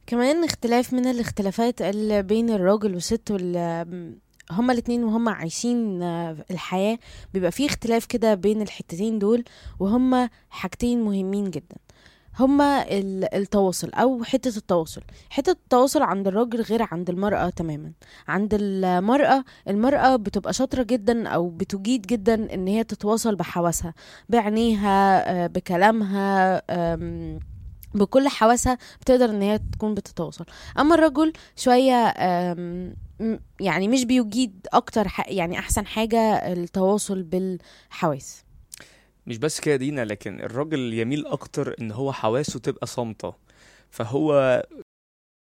كمان اختلاف من الاختلافات اللي بين الراجل والست وال هما الاتنين وهما عايشين آه، الحياة بيبقى فيه اختلاف كده بين الحتتين دول وهما حاجتين مهمين جدا هما ال- التواصل او حتة التواصل حتة التواصل عند الراجل غير عند المرأة تماما عند المرأة المرأة بتبقى شاطرة جدا او بتجيد جدا ان هي تتواصل بحواسها بعينيها آه، بكلامها آم، بكل حواسها بتقدر ان هي تكون بتتواصل اما الرجل شوية آم، م- يعني مش بيجيد اكتر ح- يعني احسن حاجة التواصل بالحواس مش بس كده دينا لكن الراجل يميل اكتر ان هو حواسه تبقى صامتة فهو